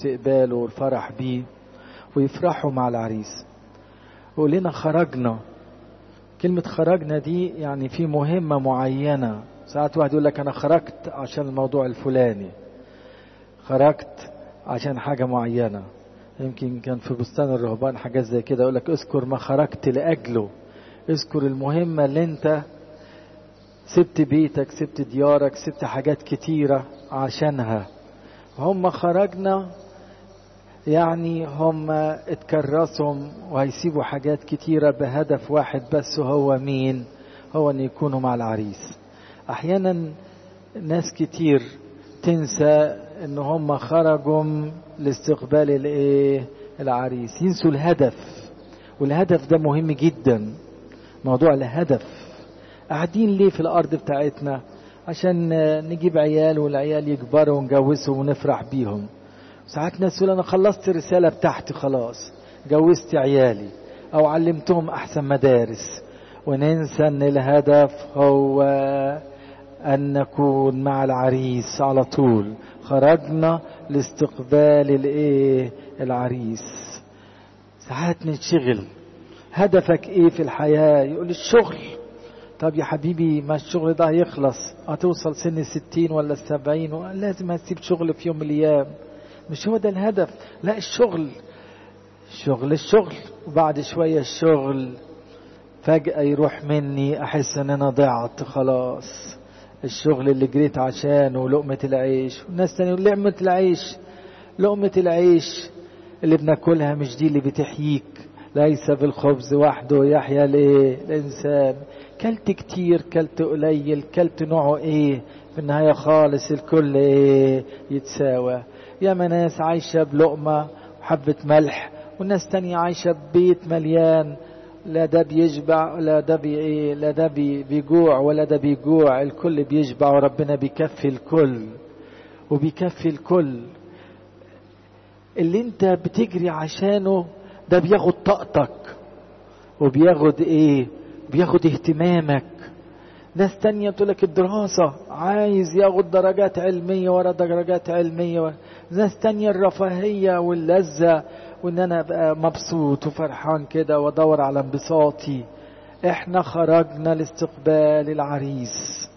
استقباله والفرح بيه ويفرحوا مع العريس يقول لنا خرجنا كلمة خرجنا دي يعني في مهمة معينة ساعات واحد يقول لك أنا خرجت عشان الموضوع الفلاني خرجت عشان حاجة معينة يمكن كان في بستان الرهبان حاجات زي كده يقول لك اذكر ما خرجت لأجله اذكر المهمة اللي انت سبت بيتك سبت ديارك سبت حاجات كتيرة عشانها هم خرجنا يعني هم اتكرسهم وهيسيبوا حاجات كتيرة بهدف واحد بس هو مين هو ان يكونوا مع العريس احيانا ناس كتير تنسى ان هم خرجوا لاستقبال الايه العريس ينسوا الهدف والهدف ده مهم جدا موضوع الهدف قاعدين ليه في الارض بتاعتنا عشان نجيب عيال والعيال يكبروا ونجوزهم ونفرح بيهم ساعات ناس يقول انا خلصت الرساله بتاعتي خلاص جوزت عيالي او علمتهم احسن مدارس وننسى ان الهدف هو ان نكون مع العريس على طول خرجنا لاستقبال الايه العريس ساعات نتشغل هدفك ايه في الحياه يقول الشغل طب يا حبيبي ما الشغل ده هيخلص هتوصل سن الستين ولا السبعين لازم هتسيب شغل في يوم من الايام مش هو ده الهدف لا الشغل الشغل الشغل وبعد شوية الشغل فجأة يروح مني أحس إن أنا ضعت خلاص الشغل اللي جريت عشانه لقمة العيش والناس تاني يقول لقمة العيش لقمة العيش اللي بناكلها مش دي اللي بتحييك ليس بالخبز وحده يحيا الايه الانسان كلت كتير كلت قليل كلت نوعه ايه في النهايه خالص الكل ايه يتساوى يا ناس عايشه بلقمه وحبه ملح وناس تانية عايشه ببيت مليان لا ده بيشبع ولا ده بي ايه لا ده بي بيجوع ولا ده بيجوع الكل بيشبع وربنا بيكفي الكل وبيكفي الكل اللي انت بتجري عشانه ده بياخد طاقتك وبياخد ايه بياخد اهتمامك ناس تانية تقول لك الدراسة عايز ياخد درجات علمية ورا درجات علمية ورا. ناس تانية الرفاهية واللذة وان انا ابقى مبسوط وفرحان كده وادور على انبساطي احنا خرجنا لاستقبال العريس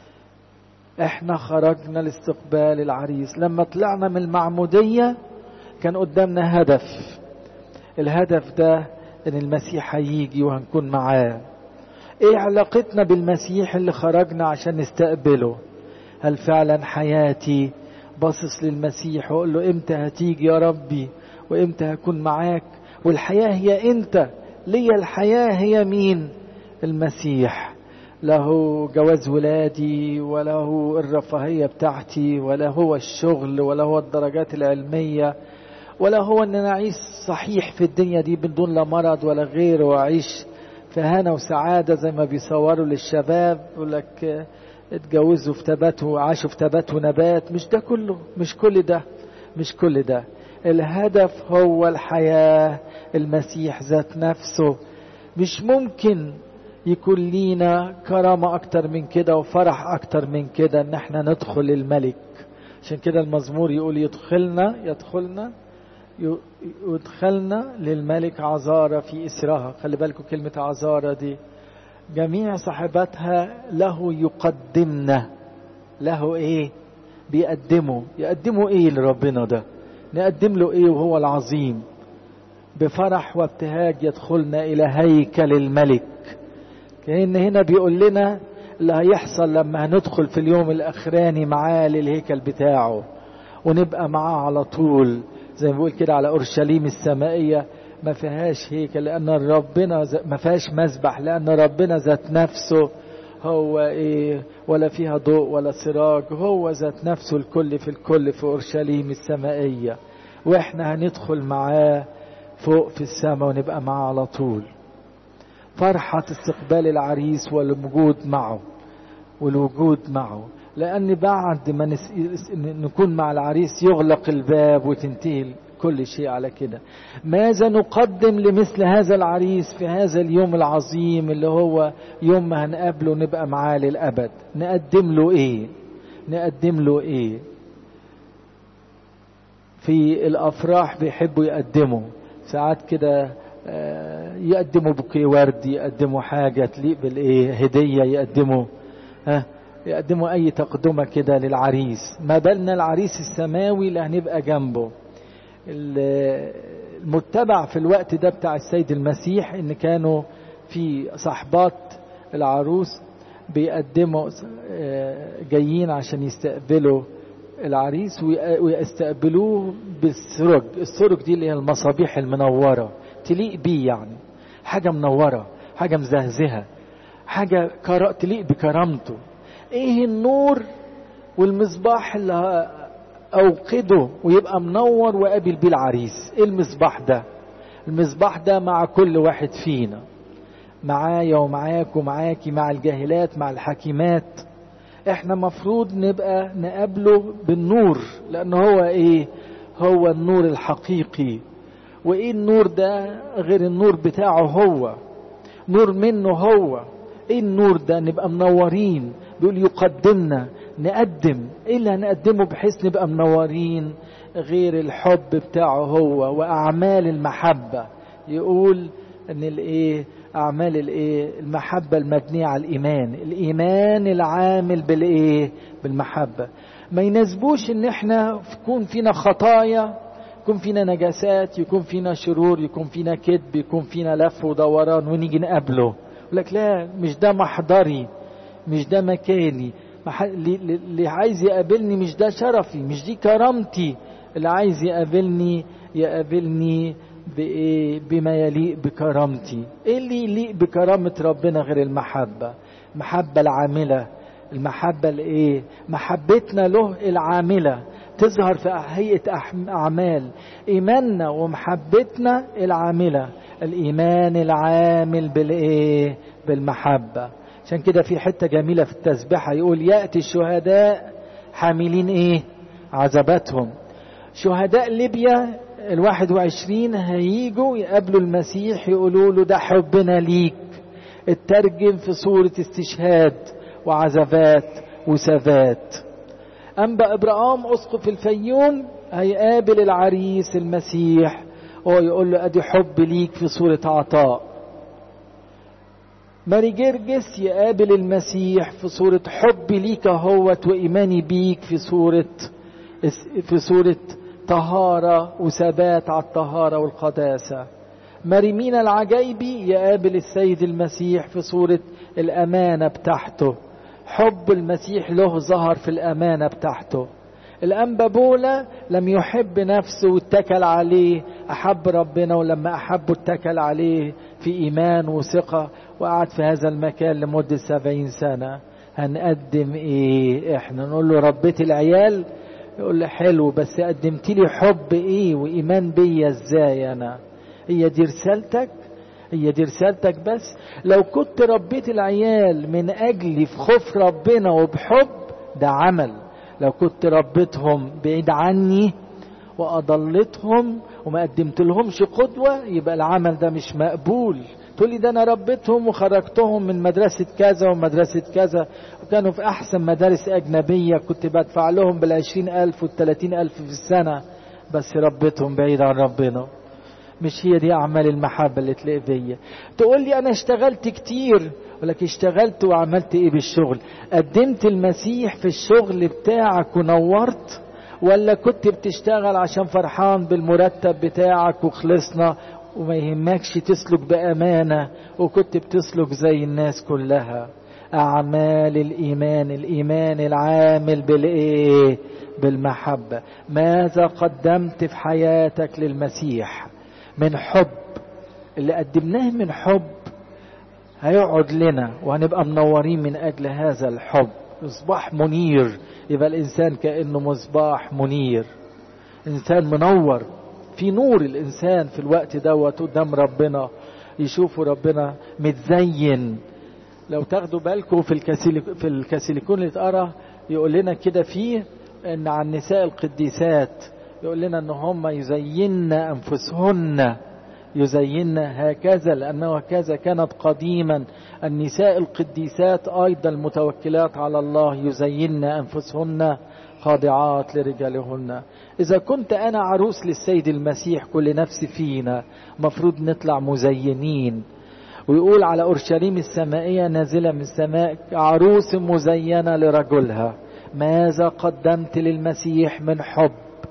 احنا خرجنا لاستقبال العريس لما طلعنا من المعمودية كان قدامنا هدف الهدف ده ان المسيح هيجي وهنكون معاه ايه علاقتنا بالمسيح اللي خرجنا عشان نستقبله هل فعلا حياتي باصص للمسيح واقول له امتى هتيجي يا ربي وامتى هكون معاك والحياة هي انت ليا الحياة هي مين المسيح له جواز ولادي ولا هو الرفاهية بتاعتي ولا هو الشغل ولا هو الدرجات العلمية ولا هو ان انا اعيش صحيح في الدنيا دي بدون لا مرض ولا غيره واعيش في هنا وسعادة زي ما بيصوروا للشباب يقول لك اتجوزوا في تبات وعاشوا في تبات ونبات مش ده كله مش كل ده مش كل ده الهدف هو الحياة المسيح ذات نفسه مش ممكن يكون لينا كرامة أكتر من كده وفرح أكتر من كده إن احنا ندخل الملك عشان كده المزمور يقول يدخلنا يدخلنا يدخلنا للملك عذارى في إسرها خلي بالكم كلمة عذارى دي جميع صاحباتها له يقدمنا له ايه بيقدموا يقدموا ايه لربنا ده نقدم له ايه وهو العظيم بفرح وابتهاج يدخلنا الى هيكل الملك كأن هنا بيقول لنا اللي هيحصل لما هندخل في اليوم الاخراني معاه للهيكل بتاعه ونبقى معاه على طول زي ما بيقول كده على اورشليم السمائيه ما فيهاش هيكل لان ربنا ما فيهاش مسبح لان ربنا ذات نفسه هو ايه ولا فيها ضوء ولا سراج هو ذات نفسه الكل في الكل في اورشليم السمائيه واحنا هندخل معاه فوق في السماء ونبقى معاه على طول فرحة استقبال العريس والوجود معه والوجود معه لأن بعد ما نس... نكون مع العريس يغلق الباب وتنتهي كل شيء على كده ماذا نقدم لمثل هذا العريس في هذا اليوم العظيم اللي هو يوم ما هنقابله نبقى معاه للأبد نقدم له ايه نقدم له ايه في الافراح بيحبوا يقدموا ساعات كده يقدموا بوكيه ورد يقدموا حاجه تليق بالايه هديه يقدموا ها يقدموا اي تقدمه كده للعريس ما بالنا العريس السماوي اللي هنبقى جنبه المتبع في الوقت ده بتاع السيد المسيح ان كانوا في صحبات العروس بيقدموا جايين عشان يستقبلوا العريس ويستقبلوه بالسرج السرج دي اللي هي المصابيح المنورة تليق بيه يعني حاجة منورة حاجة مزهزهة حاجة كرا... تليق بكرامته ايه النور والمصباح اللي اوقده ويبقى منور وقابل بيه العريس ايه المصباح ده المصباح ده مع كل واحد فينا معايا ومعاك ومعاكي مع الجاهلات مع الحكيمات احنا مفروض نبقى نقابله بالنور لان هو ايه هو النور الحقيقي وايه النور ده غير النور بتاعه هو نور منه هو ايه النور ده نبقى منورين بيقول يقدمنا نقدم ايه اللي هنقدمه بحيث نبقى منورين غير الحب بتاعه هو واعمال المحبه يقول ان الايه اعمال الايه المحبه المبنيه على الايمان الايمان العامل بالايه بالمحبه ما يناسبوش ان احنا يكون فينا خطايا يكون فينا نجاسات يكون فينا شرور يكون فينا كذب يكون فينا لف ودوران ونيجي نقابله يقول لك لا مش ده محضري مش ده مكاني اللي عايز يقابلني مش ده شرفي مش دي كرامتي اللي عايز يقابلني يقابلني بإيه بما يليق بكرامتي ايه اللي يليق بكرامة ربنا غير المحبة المحبة العاملة المحبة الايه محبتنا له العاملة تظهر في هيئة أعمال إيماننا ومحبتنا العاملة الإيمان العامل بالإيه بالمحبة عشان كده في حتة جميلة في التسبيحة يقول يأتي الشهداء حاملين إيه عذباتهم شهداء ليبيا الواحد وعشرين هيجوا يقابلوا المسيح يقولوا له ده حبنا ليك اترجم في صورة استشهاد وعزفات وثبات أنبا إبراهام أسقف الفيوم هيقابل العريس المسيح وهو يقول له أدي حب ليك في صورة عطاء ماري جرجس يقابل المسيح في صورة حب ليك هوت وإيماني بيك في صورة في صورة طهارة وثبات على الطهارة والقداسة مريمين العجيبي يقابل السيد المسيح في صورة الأمانة بتاعته حب المسيح له ظهر في الأمانة بتاعته الأنبا بولا لم يحب نفسه واتكل عليه أحب ربنا ولما أحبه اتكل عليه في إيمان وثقة وقعد في هذا المكان لمدة سبعين سنة هنقدم إيه إحنا نقول له ربيت العيال يقول لي حلو بس قدمت لي حب إيه وإيمان بيا إزاي أنا هي دي رسالتك هي دي رسالتك بس لو كنت ربيت العيال من أجلي في خوف ربنا وبحب ده عمل لو كنت ربيتهم بعيد عني وأضلتهم وما قدمت لهمش قدوة يبقى العمل ده مش مقبول تقول لي ده أنا ربيتهم وخرجتهم من مدرسة كذا ومدرسة كذا وكانوا في أحسن مدارس أجنبية كنت بدفع لهم بالعشرين ألف والتلاتين ألف في السنة بس ربيتهم بعيد عن ربنا مش هي دي أعمال المحبة اللي تلاقي فيا تقول لي أنا اشتغلت كتير ولك اشتغلت وعملت ايه بالشغل قدمت المسيح في الشغل بتاعك ونورت ولا كنت بتشتغل عشان فرحان بالمرتب بتاعك وخلصنا وما يهمكش تسلك بأمانة وكنت بتسلك زي الناس كلها أعمال الإيمان الإيمان العامل بالإيه بالمحبة ماذا قدمت في حياتك للمسيح من حب اللي قدمناه من حب هيقعد لنا وهنبقى منورين من أجل هذا الحب مصباح منير يبقى الإنسان كأنه مصباح منير إنسان منور في نور الإنسان في الوقت دوت قدام ربنا يشوفوا ربنا متزين لو تاخدوا بالكم في الكاسيليك في الكاسيليكون اللي اتقرا يقول لنا كده فيه ان عن النساء القديسات يقول لنا ان هم يزين انفسهن يزين هكذا لأنه هكذا كانت قديما النساء القديسات أيضا المتوكلات على الله يزين أنفسهن خاضعات لرجالهن إذا كنت أنا عروس للسيد المسيح كل نفس فينا مفروض نطلع مزينين ويقول على أورشليم السمائية نازلة من السماء عروس مزينة لرجلها ماذا قدمت للمسيح من حب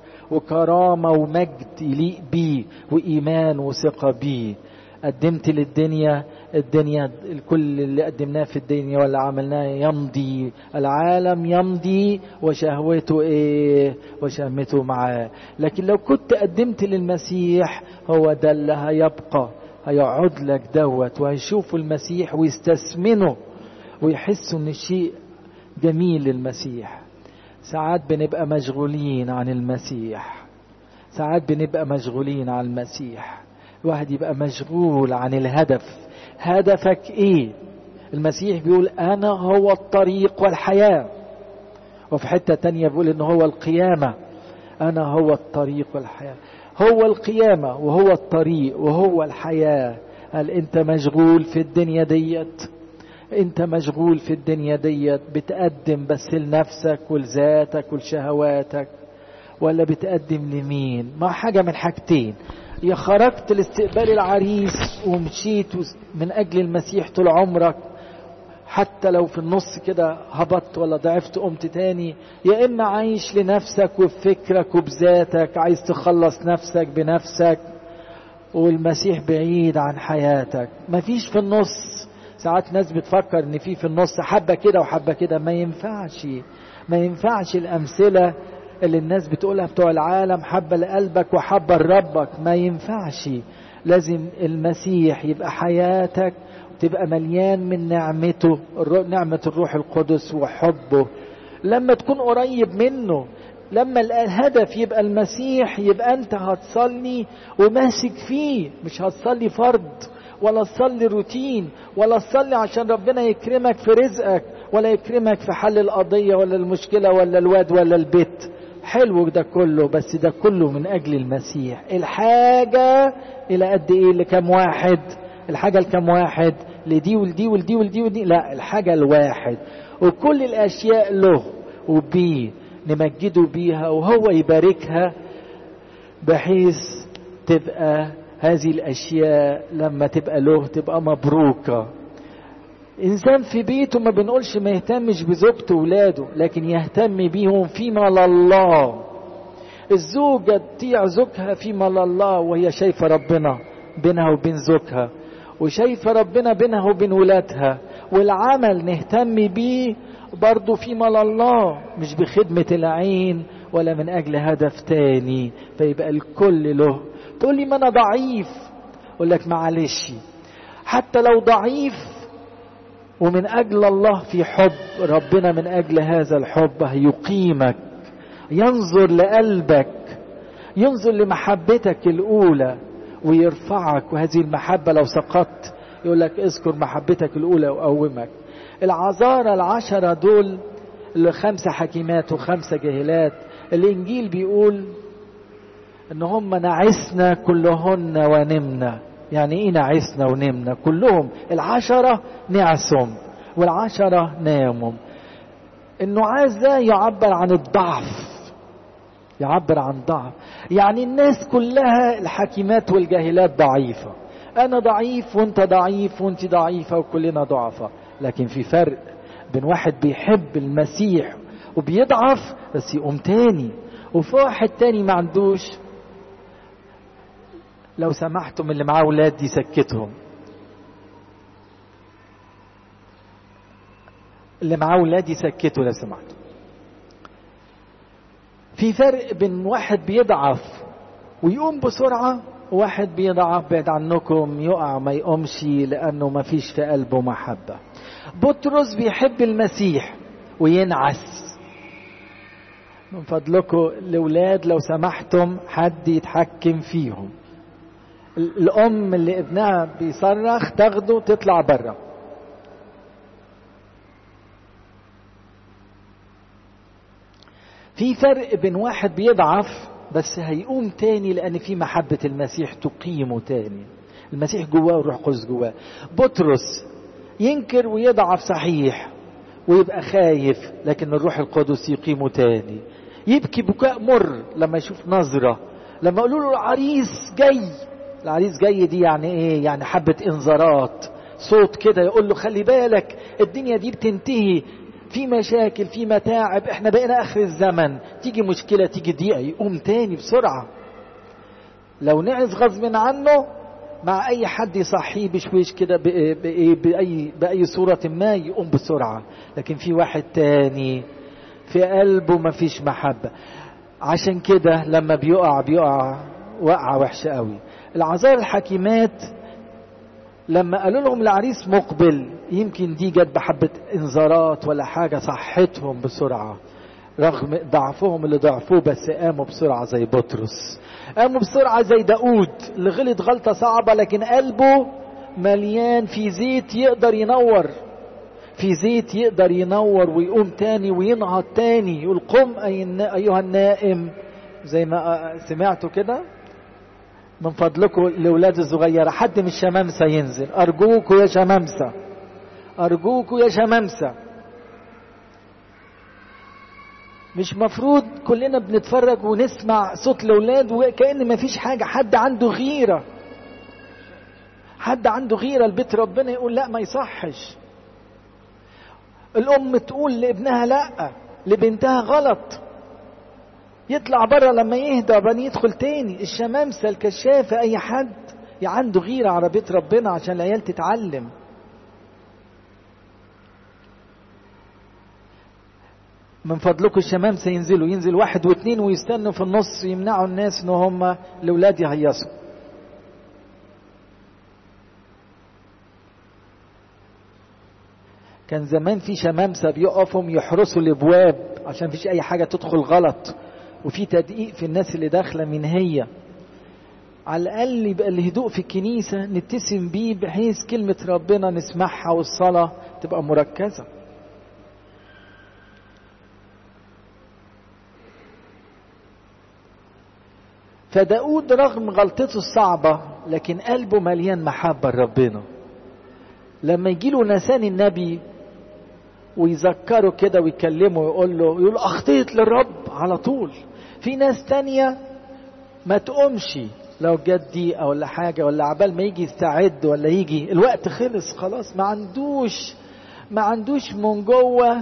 وكرامة ومجد يليق بيه وإيمان وثقة بيه قدمت للدنيا الدنيا كل اللي قدمناه في الدنيا ولا عملناه يمضي العالم يمضي وشهوته ايه وشهمته معاه لكن لو كنت قدمت للمسيح هو ده اللي هيبقى هيقعد لك دوت وهيشوفوا المسيح ويستثمنوا ويحسوا ان الشيء جميل للمسيح ساعات بنبقى مشغولين عن المسيح ساعات بنبقى مشغولين عن المسيح الواحد يبقى مشغول عن الهدف هدفك ايه المسيح بيقول انا هو الطريق والحياة وفي حتة تانية بيقول ان هو القيامة انا هو الطريق والحياة هو القيامة وهو الطريق وهو الحياة هل انت مشغول في الدنيا ديت انت مشغول في الدنيا ديت بتقدم بس لنفسك ولذاتك ولشهواتك ولا بتقدم لمين ما حاجة من حاجتين يا خرجت لاستقبال العريس ومشيت من أجل المسيح طول عمرك حتى لو في النص كده هبطت ولا ضعفت قمت تاني يا إما عايش لنفسك وبفكرك وبذاتك عايز تخلص نفسك بنفسك والمسيح بعيد عن حياتك مفيش في النص ساعات ناس بتفكر ان في في النص حبة كده وحبة كده ما ينفعش ما ينفعش الأمثلة اللي الناس بتقولها بتوع العالم حبة لقلبك وحبة لربك ما ينفعش لازم المسيح يبقى حياتك تبقى مليان من نعمته نعمة الروح القدس وحبه لما تكون قريب منه لما الهدف يبقى المسيح يبقى انت هتصلي وماسك فيه مش هتصلي فرض ولا تصلي روتين ولا تصلي عشان ربنا يكرمك في رزقك ولا يكرمك في حل القضية ولا المشكلة ولا الواد ولا البيت حلو ده كله بس ده كله من أجل المسيح الحاجة إلى قد إيه لكم واحد الحاجة لكم واحد لدي ولدي ولدي ولدي ولدي لا الحاجة الواحد وكل الأشياء له وبيه نمجده بيها وهو يباركها بحيث تبقى هذه الأشياء لما تبقى له تبقى مبروكة إنسان في بيته ما بنقولش ما يهتمش بزوجته وولاده لكن يهتم بيهم فيما لله الزوجة تطيع زوجها فيما لله وهي شايفة ربنا بينها وبين زوجها وشايفة ربنا بينها وبين ولادها والعمل نهتم بيه برضه فيما لله مش بخدمة العين ولا من أجل هدف تاني فيبقى الكل له تقول لي ما أنا ضعيف أقول لك معلش حتى لو ضعيف ومن أجل الله في حب ربنا من أجل هذا الحب هيقيمك ينظر لقلبك ينظر لمحبتك الأولى ويرفعك وهذه المحبة لو سقطت يقول لك اذكر محبتك الأولى وأقومك العذارى العشرة دول اللي خمسة حكيمات وخمسة جاهلات الإنجيل بيقول إن هم نعسنا كلهن ونمنا يعني إيه نعسنا ونمنا كلهم العشرة نعسهم والعشرة ناموا النعاس ده يعبر عن الضعف يعبر عن ضعف يعني الناس كلها الحكيمات والجاهلات ضعيفة أنا ضعيف وأنت ضعيف وأنت ضعيفة وكلنا ضعفاء لكن في فرق بين واحد بيحب المسيح وبيضعف بس يقوم تاني وفي واحد تاني ما عندوش لو سمحتم اللي معاه ولاد يسكتهم اللي معاه ولاد يسكتوا لو سمحتم في فرق بين واحد بيضعف ويقوم بسرعة وواحد بيضعف بعد عنكم يقع ما يقومش لأنه ما فيش في قلبه محبة بطرس بيحب المسيح وينعس من فضلكم الأولاد لو سمحتم حد يتحكم فيهم الأم اللي ابنها بيصرخ تاخده تطلع بره في فرق بين واحد بيضعف بس هيقوم تاني لأن في محبة المسيح تقيمه تاني المسيح جواه والروح القدس جواه بطرس ينكر ويضعف صحيح ويبقى خايف لكن الروح القدس يقيمه تاني يبكي بكاء مر لما يشوف نظرة لما يقولوا له العريس جاي العريس جاي دي يعني ايه يعني حبة انذارات صوت كده يقول له خلي بالك الدنيا دي بتنتهي في مشاكل في متاعب احنا بقينا اخر الزمن تيجي مشكلة تيجي ضيقة يقوم تاني بسرعة لو نعس غصب عنه مع اي حد يصحيه بشويش كده باي باي باي صوره ما يقوم بسرعه لكن في واحد تاني في قلبه ما فيش محبه عشان كده لما بيقع بيقع وقعه وحشه قوي العذار الحكيمات لما قالوا لهم العريس مقبل يمكن دي جت بحبه انذارات ولا حاجه صحتهم بسرعه رغم ضعفهم اللي ضعفوه بس قاموا بسرعة زي بطرس قاموا بسرعة زي داود اللي غلط غلطة صعبة لكن قلبه مليان في زيت يقدر ينور في زيت يقدر ينور ويقوم تاني وينهض تاني يقول قم أيها النائم زي ما سمعتوا كده من فضلكم الأولاد الصغيرة حد من الشمامسة ينزل أرجوكوا يا شمامسة أرجوكوا يا شمامسة مش مفروض كلنا بنتفرج ونسمع صوت الاولاد وكأن مفيش حاجة حد عنده غيرة حد عنده غيرة لبيت ربنا يقول لا ما يصحش الأم تقول لابنها لا لبنتها غلط يطلع بره لما يهدى بني يدخل تاني الشمامسة الكشافة أي حد عنده غيرة على بيت ربنا عشان العيال تتعلم من فضلكم الشمام سينزلوا ينزل واحد واثنين ويستنوا في النص يمنعوا الناس ان هم الاولاد يهيصوا كان زمان في شمامسة بيقفوا يحرسوا الابواب عشان فيش اي حاجة تدخل غلط وفي تدقيق في الناس اللي داخلة من هي على الاقل يبقى الهدوء في الكنيسة نتسم بيه بحيث كلمة ربنا نسمعها والصلاة تبقى مركزة فداود رغم غلطته الصعبة لكن قلبه مليان محبة لربنا لما يجي له نسان النبي ويذكره كده ويكلمه ويقول له يقول أخطيت للرب على طول في ناس تانية ما تقومش لو جت دقيقة ولا حاجة ولا عبال ما يجي يستعد ولا يجي الوقت خلص خلاص ما عندوش ما عندوش من جوه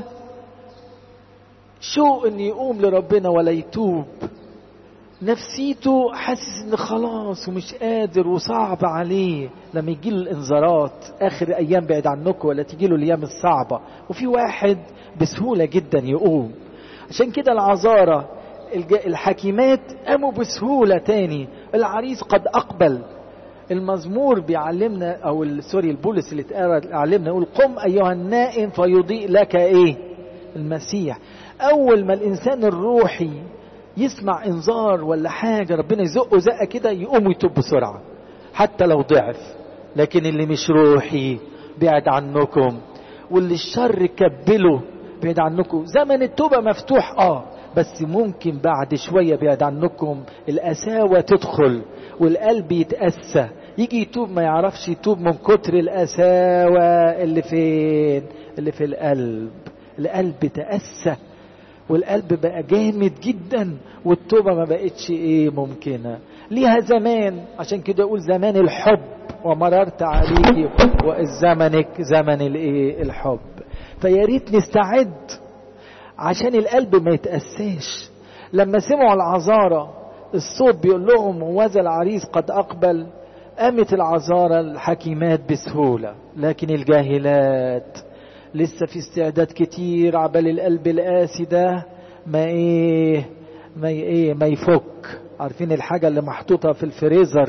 شوق ان يقوم لربنا ولا يتوب نفسيته حاسس ان خلاص ومش قادر وصعب عليه لما يجي له الانذارات اخر ايام بعد عنكم ولا تيجي له الايام الصعبه وفي واحد بسهوله جدا يقوم عشان كده العذاره الحكيمات قاموا بسهوله تاني العريس قد اقبل المزمور بيعلمنا او سوري البولس اللي علمنا يقول قم ايها النائم فيضيء لك ايه المسيح اول ما الانسان الروحي يسمع انذار ولا حاجة ربنا يزقه زقة كده يقوم يتوب بسرعة حتى لو ضعف لكن اللي مش روحي بعد عنكم واللي الشر كبله بعد عنكم زمن التوبة مفتوح اه بس ممكن بعد شوية بعد عنكم القساوة تدخل والقلب يتأسى يجي يتوب ما يعرفش يتوب من كتر القساوة اللي فين اللي في القلب القلب تأسى والقلب بقى جامد جدا والتوبة ما بقتش ايه ممكنة ليها زمان عشان كده اقول زمان الحب ومررت عليه وزمنك زمن الايه الحب فيا ريت نستعد عشان القلب ما يتأساش لما سمعوا العذارة الصوت بيقول لهم وذا العريس قد أقبل قامت العذارة الحكيمات بسهولة لكن الجاهلات لسه في استعداد كتير عبال القلب القاسي ده ما ايه ما ايه ما يفك عارفين الحاجة اللي محطوطة في الفريزر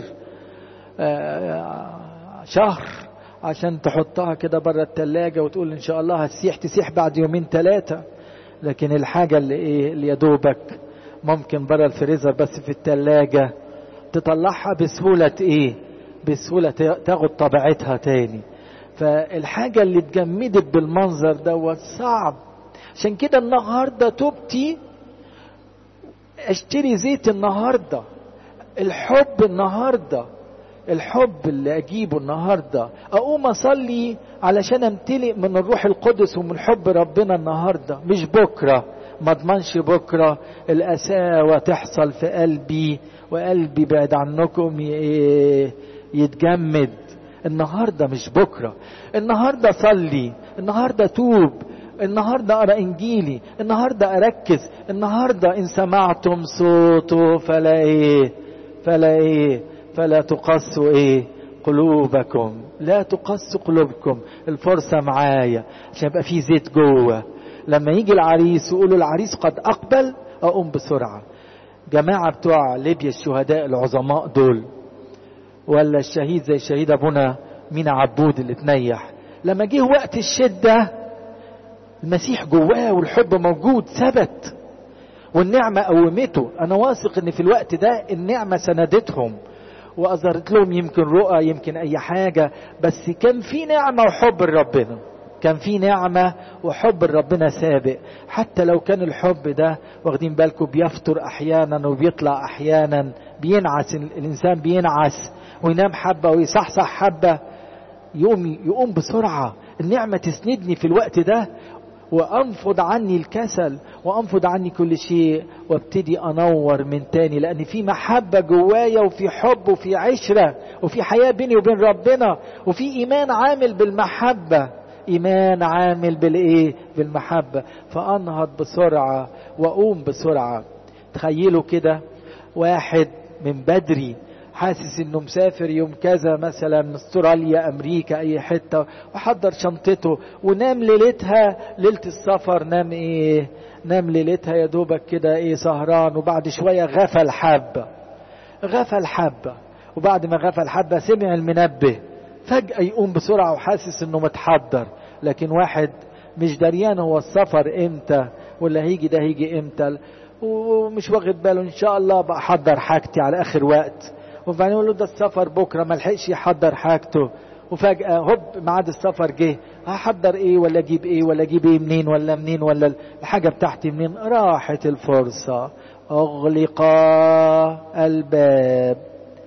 آه شهر عشان تحطها كده بره التلاجة وتقول ان شاء الله هتسيح تسيح بعد يومين ثلاثة لكن الحاجة اللي ايه اللي يدوبك ممكن بره الفريزر بس في التلاجة تطلعها بسهولة ايه بسهولة تاخد طبيعتها تاني فالحاجة اللي اتجمدت بالمنظر دوت صعب عشان كده النهاردة توبتي اشتري زيت النهاردة الحب النهاردة الحب اللي اجيبه النهاردة اقوم اصلي علشان امتلئ من الروح القدس ومن حب ربنا النهاردة مش بكرة ما اضمنش بكرة القساوة تحصل في قلبي وقلبي بعد عنكم يتجمد النهاردة مش بكرة النهاردة صلي النهاردة توب النهاردة أقرأ إنجيلي النهاردة أركز النهاردة إن سمعتم صوته فلا إيه فلا إيه فلا تقصوا إيه قلوبكم لا تقص قلوبكم الفرصة معايا عشان يبقى في زيت جوه لما يجي العريس ويقولوا العريس قد أقبل أقوم بسرعة جماعة بتوع ليبيا الشهداء العظماء دول ولا الشهيد زي الشهيد أبونا مينا عبود اللي تنيح لما جه وقت الشدة المسيح جواه والحب موجود ثبت والنعمة قومته أنا واثق إن في الوقت ده النعمة سندتهم وأظهرت لهم يمكن رؤى يمكن أي حاجة بس كان في نعمة وحب ربنا كان في نعمة وحب ربنا سابق حتى لو كان الحب ده واخدين بالكم بيفتر أحيانا وبيطلع أحيانا بينعس الإنسان بينعس وينام حبة ويصحصح حبة يقوم يقوم بسرعة النعمة تسندني في الوقت ده وانفض عني الكسل وانفض عني كل شيء وابتدي انور من تاني لان في محبه جوايا وفي حب وفي عشره وفي حياه بيني وبين ربنا وفي ايمان عامل بالمحبه ايمان عامل بالايه بالمحبه فانهض بسرعه واقوم بسرعه تخيلوا كده واحد من بدري حاسس انه مسافر يوم كذا مثلا استراليا امريكا اي حته وحضر شنطته ونام ليلتها ليله السفر نام ايه نام ليلتها يا دوبك كده ايه سهران وبعد شويه غفل حبه غفل حبه وبعد ما غفل حبه سمع المنبه فجاه يقوم بسرعه وحاسس انه متحضر لكن واحد مش دريان هو السفر امتى ولا هيجي ده هيجي امتى ومش واخد باله ان شاء الله بحضر حاجتي على اخر وقت وبعدين يقول له ده السفر بكره ما لحقش يحضر حاجته وفجأة هوب ميعاد السفر جه هحضر ايه ولا اجيب ايه ولا اجيب ايه منين ولا منين ولا الحاجة بتاعتي منين راحت الفرصة اغلق الباب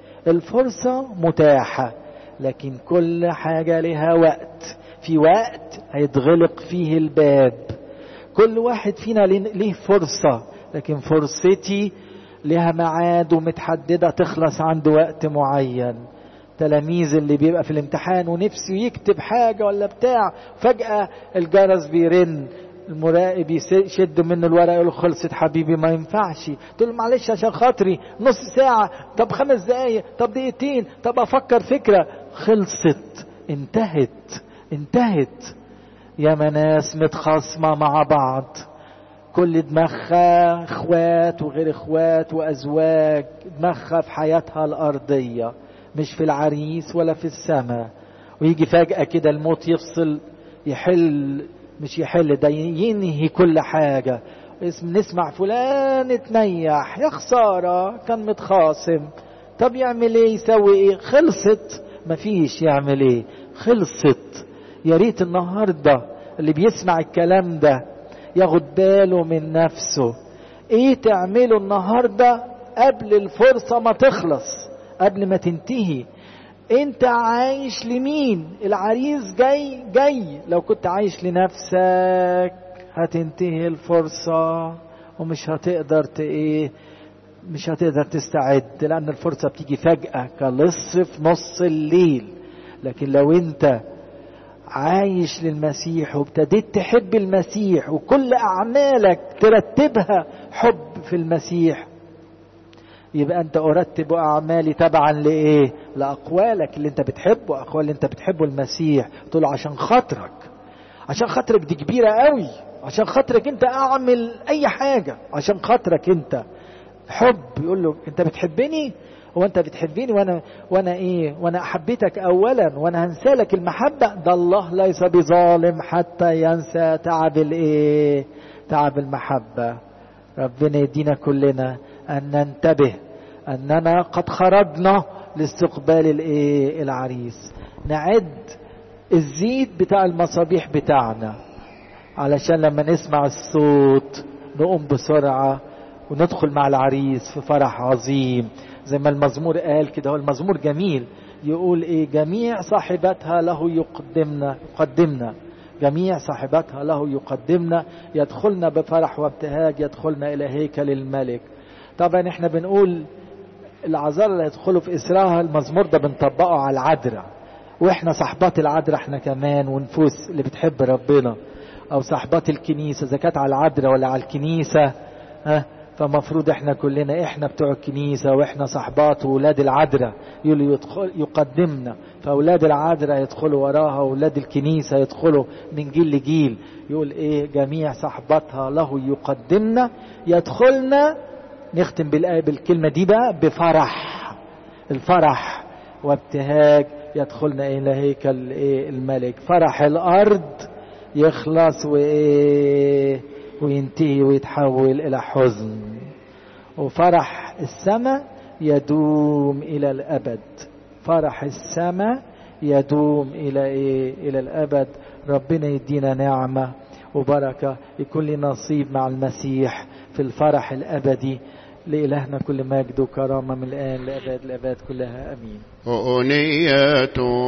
الفرصة متاحة لكن كل حاجة لها وقت في وقت هيتغلق فيه الباب كل واحد فينا ليه فرصة لكن فرصتي لها ميعاد ومتحددة تخلص عند وقت معين تلاميذ اللي بيبقى في الامتحان ونفسه يكتب حاجة ولا بتاع فجأة الجرس بيرن المراقب يشد منه الورقة يقول له خلصت حبيبي ما ينفعش تقول له معلش عشان خاطري نص ساعة طب خمس دقايق طب دقيقتين طب أفكر فكرة خلصت انتهت انتهت يا ناس متخاصمة مع بعض كل دماغها اخوات وغير اخوات وازواج دماغها في حياتها الارضيه مش في العريس ولا في السماء ويجي فجاه كده الموت يفصل يحل مش يحل ده ينهي كل حاجه اسم نسمع فلان اتنيح يا خساره كان متخاصم طب يعمل ايه يسوي ايه خلصت مفيش يعمل ايه خلصت يا ريت النهارده اللي بيسمع الكلام ده ياخد باله من نفسه ايه تعمله النهارده قبل الفرصه ما تخلص قبل ما تنتهي انت عايش لمين العريس جاي جاي لو كنت عايش لنفسك هتنتهي الفرصه ومش هتقدر ايه مش هتقدر تستعد لان الفرصه بتيجي فجاه كلص في نص الليل لكن لو انت عايش للمسيح وابتديت تحب المسيح وكل اعمالك ترتبها حب في المسيح يبقى انت ارتب اعمالي تبعا لايه لاقوالك اللي انت بتحبه اقوال اللي انت بتحبه المسيح تقول عشان خاطرك عشان خاطرك دي كبيره قوي عشان خاطرك انت اعمل اي حاجه عشان خاطرك انت حب يقول له انت بتحبني هو انت بتحبني وانا وانا ايه وانا احبتك اولا وانا هنسى لك المحبه ده الله ليس بظالم حتى ينسى تعب الايه تعب المحبه ربنا يدينا كلنا ان ننتبه اننا قد خرجنا لاستقبال الايه العريس نعد الزيت بتاع المصابيح بتاعنا علشان لما نسمع الصوت نقوم بسرعه وندخل مع العريس في فرح عظيم زي ما المزمور قال كده هو المزمور جميل يقول ايه جميع صاحبتها له يقدمنا يقدمنا جميع صاحباتها له يقدمنا يدخلنا بفرح وابتهاج يدخلنا إلى هيكل الملك طبعا احنا بنقول العذارى اللي هيدخلوا في إسراها المزمور ده بنطبقه على العذراء واحنا صاحبات العذراء احنا كمان ونفوس اللي بتحب ربنا او صاحبات الكنيسه اذا كانت على العذراء ولا على الكنيسه ها فمفروض احنا كلنا احنا بتوع الكنيسه واحنا صاحبات واولاد العذراء يقولوا يدخل يقدمنا فاولاد العذراء يدخلوا وراها واولاد الكنيسه يدخلوا من جيل لجيل يقول ايه جميع صاحباتها له يقدمنا يدخلنا نختم بالآية بالكلمة دي بقى بفرح الفرح وابتهاج يدخلنا إلى هيكل إيه الملك فرح الأرض يخلص وإيه وينتهي ويتحول إلى حزن وفرح السماء يدوم إلى الأبد فرح السماء يدوم إلى إيه إلى الأبد ربنا يدينا نعمة وبركة يكون لنا نصيب مع المسيح في الفرح الأبدي لإلهنا كل مجد وكرامة من الآن لأباد الأباد كلها أمين أغنية